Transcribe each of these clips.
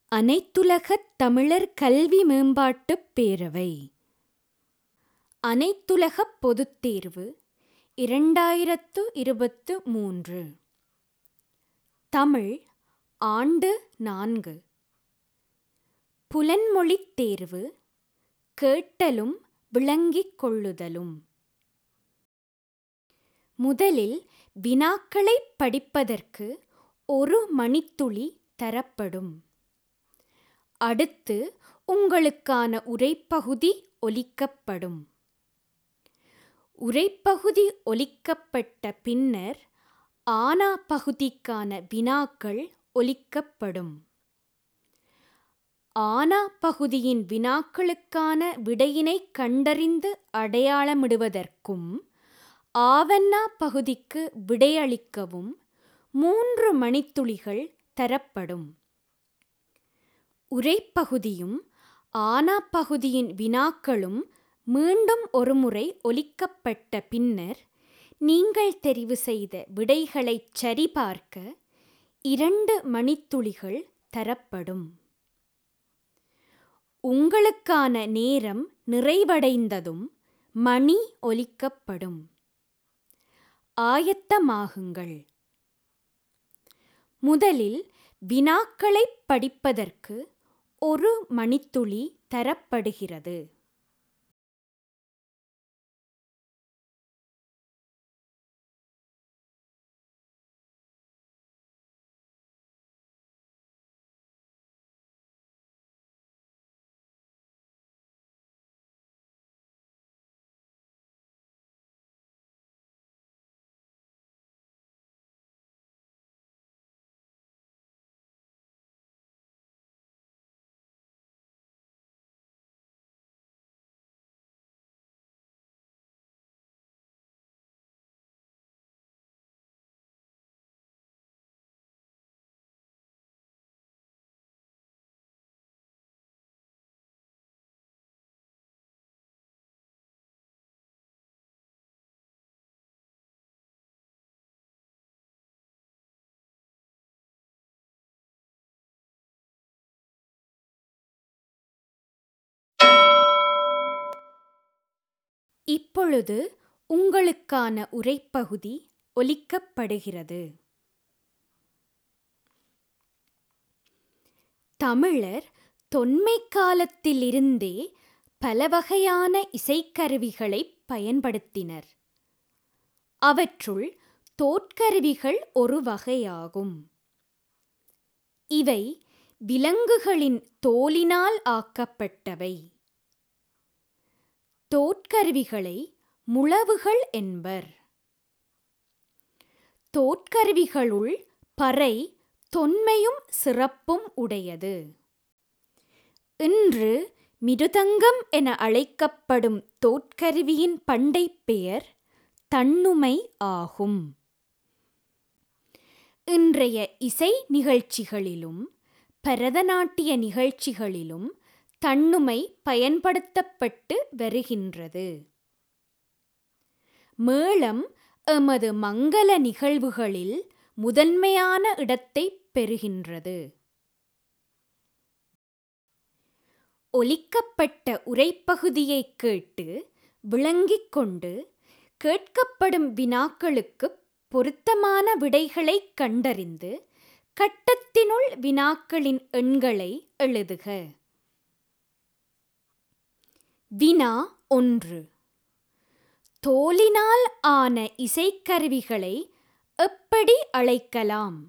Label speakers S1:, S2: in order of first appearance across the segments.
S1: அனைத்துலகத் தமிழர் கல்வி மேம்பாட்டுப் பேரவை அனைத்துலகப் பொதுத்தேர்வு இரண்டாயிரத்து இருபத்து மூன்று தமிழ் ஆண்டு நான்கு புலன்மொழித் தேர்வு கேட்டலும் விளங்கிக் கொள்ளுதலும் முதலில் வினாக்களைப் படிப்பதற்கு ஒரு மணித்துளி தரப்படும் அடுத்து உங்களுக்கான உரைப்பகுதி ஒலிக்கப்படும் உரைப்பகுதி ஒலிக்கப்பட்ட பின்னர் ஆனா பகுதிக்கான வினாக்கள் ஒலிக்கப்படும் ஆனா பகுதியின் வினாக்களுக்கான விடையினைக் கண்டறிந்து அடையாளமிடுவதற்கும் ஆவன்னா பகுதிக்கு விடையளிக்கவும் மூன்று மணித்துளிகள் தரப்படும் உரைப்பகுதியும் ஆனா பகுதியின் வினாக்களும் மீண்டும் ஒருமுறை ஒலிக்கப்பட்ட பின்னர் நீங்கள் தெரிவு செய்த விடைகளைச் சரிபார்க்க இரண்டு மணித்துளிகள் தரப்படும் உங்களுக்கான நேரம் நிறைவடைந்ததும் மணி ஒலிக்கப்படும் ஆயத்தமாகுங்கள் முதலில் வினாக்களைப் படிப்பதற்கு ஒரு மணித்துளி தரப்படுகிறது இப்பொழுது உங்களுக்கான உரைப்பகுதி ஒலிக்கப்படுகிறது தமிழர் தொன்மை காலத்திலிருந்தே பல வகையான இசைக்கருவிகளைப் பயன்படுத்தினர் அவற்றுள் தோற்கருவிகள் ஒரு வகையாகும் இவை விலங்குகளின் தோலினால் ஆக்கப்பட்டவை தோற்கருவிகளை முழவுகள் என்பர் தோற்கருவிகளுள் பறை தொன்மையும் சிறப்பும் உடையது இன்று மிருதங்கம் என அழைக்கப்படும் தோற்கருவியின் பண்டைப் பெயர் தன்னுமை ஆகும் இன்றைய இசை நிகழ்ச்சிகளிலும் பரதநாட்டிய நிகழ்ச்சிகளிலும் தன்னுமை பயன்படுத்தப்பட்டு வருகின்றது மேளம் எமது மங்கள நிகழ்வுகளில் முதன்மையான இடத்தை பெறுகின்றது ஒலிக்கப்பட்ட உரைப்பகுதியை கேட்டு விளங்கிக் கொண்டு கேட்கப்படும் வினாக்களுக்கு பொருத்தமான விடைகளை கண்டறிந்து கட்டத்தினுள் வினாக்களின் எண்களை எழுதுக வினா ஒன்று தோலினால் ஆன இசைக்கருவிகளை எப்படி அழைக்கலாம்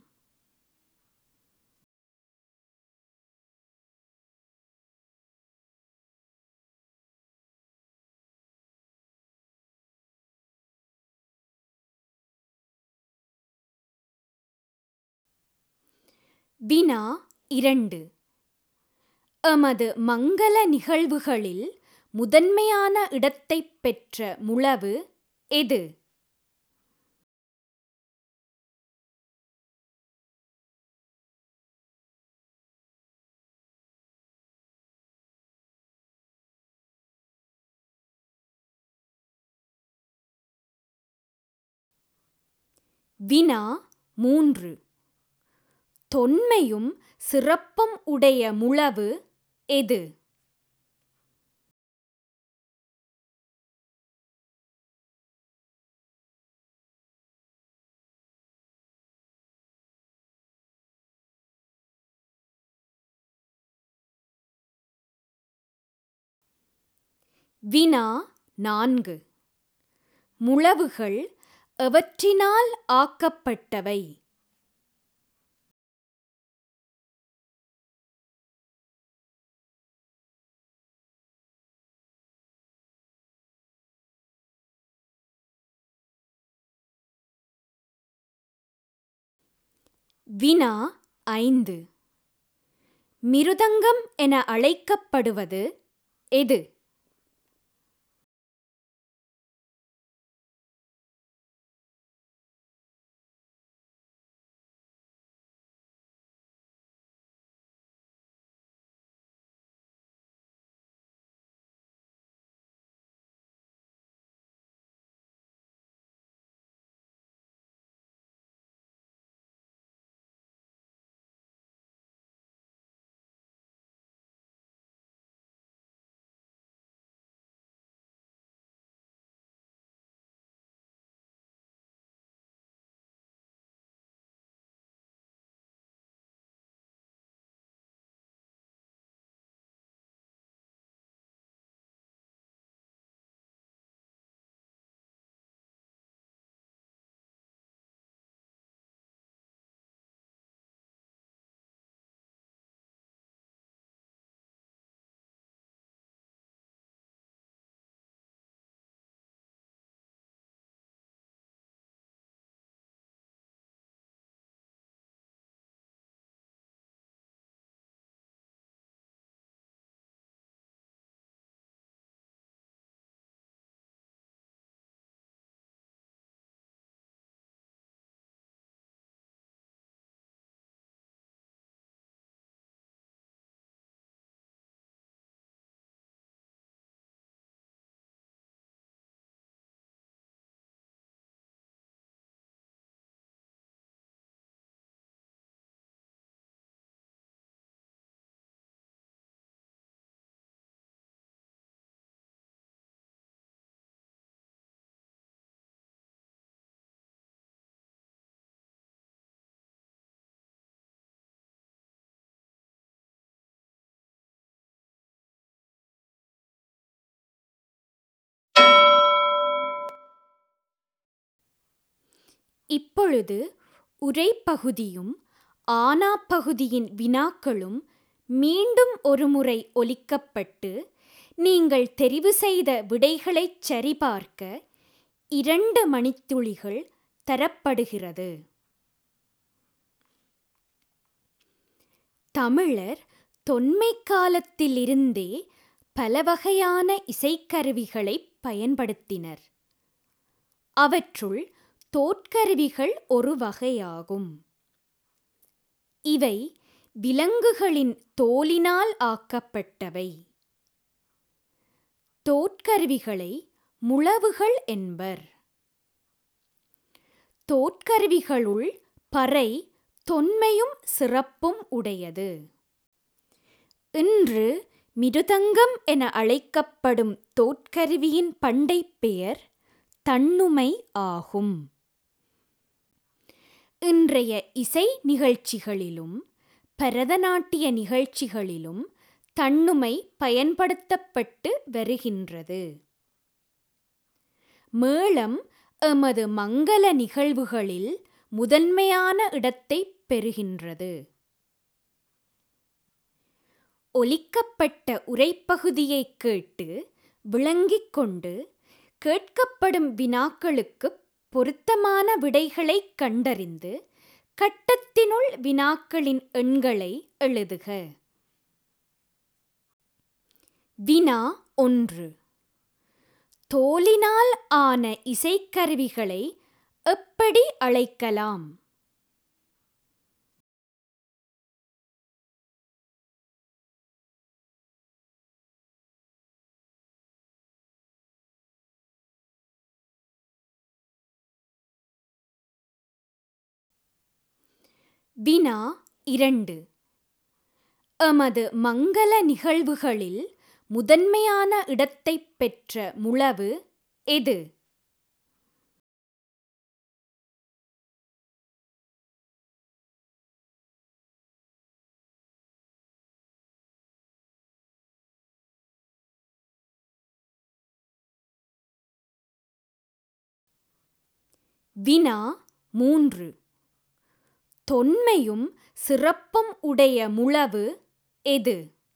S1: வினா இரண்டு எமது மங்கள நிகழ்வுகளில் முதன்மையான இடத்தைப் பெற்ற முழவு எது வினா மூன்று தொன்மையும் சிறப்பும் உடைய முழவு எது வினா நான்கு முழவுகள் எவற்றினால் ஆக்கப்பட்டவை வினா ஐந்து மிருதங்கம் என அழைக்கப்படுவது எது இப்பொழுது உரைப்பகுதியும் ஆனா பகுதியின் வினாக்களும் மீண்டும் ஒருமுறை ஒலிக்கப்பட்டு நீங்கள் தெரிவு செய்த விடைகளைச் சரிபார்க்க இரண்டு மணித்துளிகள் தரப்படுகிறது தமிழர் தொன்மை காலத்திலிருந்தே பல வகையான இசைக்கருவிகளை பயன்படுத்தினர் அவற்றுள் தோற்கருவிகள் ஒரு வகையாகும் இவை விலங்குகளின் தோலினால் ஆக்கப்பட்டவை தோற்கருவிகளை முழவுகள் என்பர் தோற்கருவிகளுள் பறை தொன்மையும் சிறப்பும் உடையது இன்று மிருதங்கம் என அழைக்கப்படும் தோற்கருவியின் பண்டைப் பெயர் தன்னுமை ஆகும் இன்றைய இசை நிகழ்ச்சிகளிலும் பரதநாட்டிய நிகழ்ச்சிகளிலும் தன்னுமை பயன்படுத்தப்பட்டு வருகின்றது மேளம் எமது மங்கள நிகழ்வுகளில் முதன்மையான இடத்தை பெறுகின்றது ஒலிக்கப்பட்ட உரைப்பகுதியை கேட்டு விளங்கிக் கொண்டு கேட்கப்படும் வினாக்களுக்கு பொருத்தமான விடைகளை கண்டறிந்து கட்டத்தினுள் வினாக்களின் எண்களை எழுதுக வினா ஒன்று தோலினால் ஆன இசைக்கருவிகளை எப்படி அழைக்கலாம் வினா இரண்டு எமது மங்கள நிகழ்வுகளில் முதன்மையான இடத்தைப் பெற்ற முழவு எது வினா மூன்று தொன்மையும் சிறப்பும் உடைய முழவு எது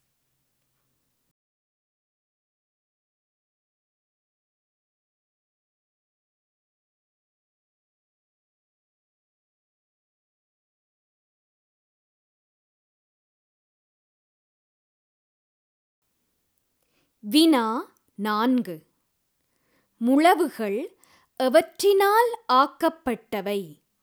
S1: வினா நான்கு முழவுகள் எவற்றினால் ஆக்கப்பட்டவை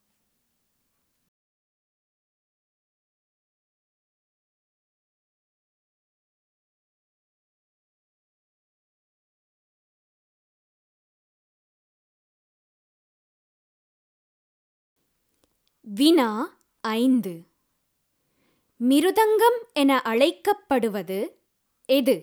S1: வினா ஐந்து மிருதங்கம் என அழைக்கப்படுவது எது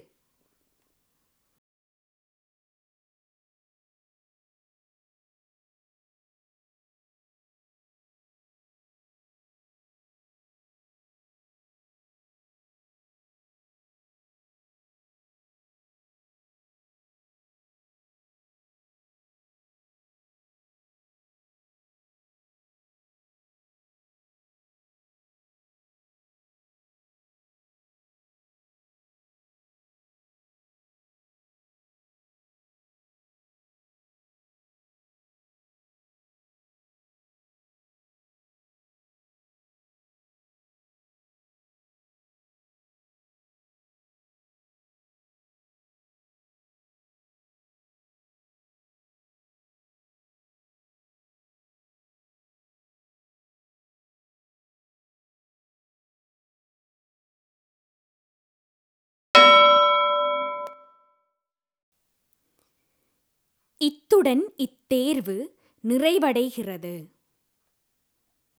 S1: இத்துடன் இத்தேர்வு நிறைவடைகிறது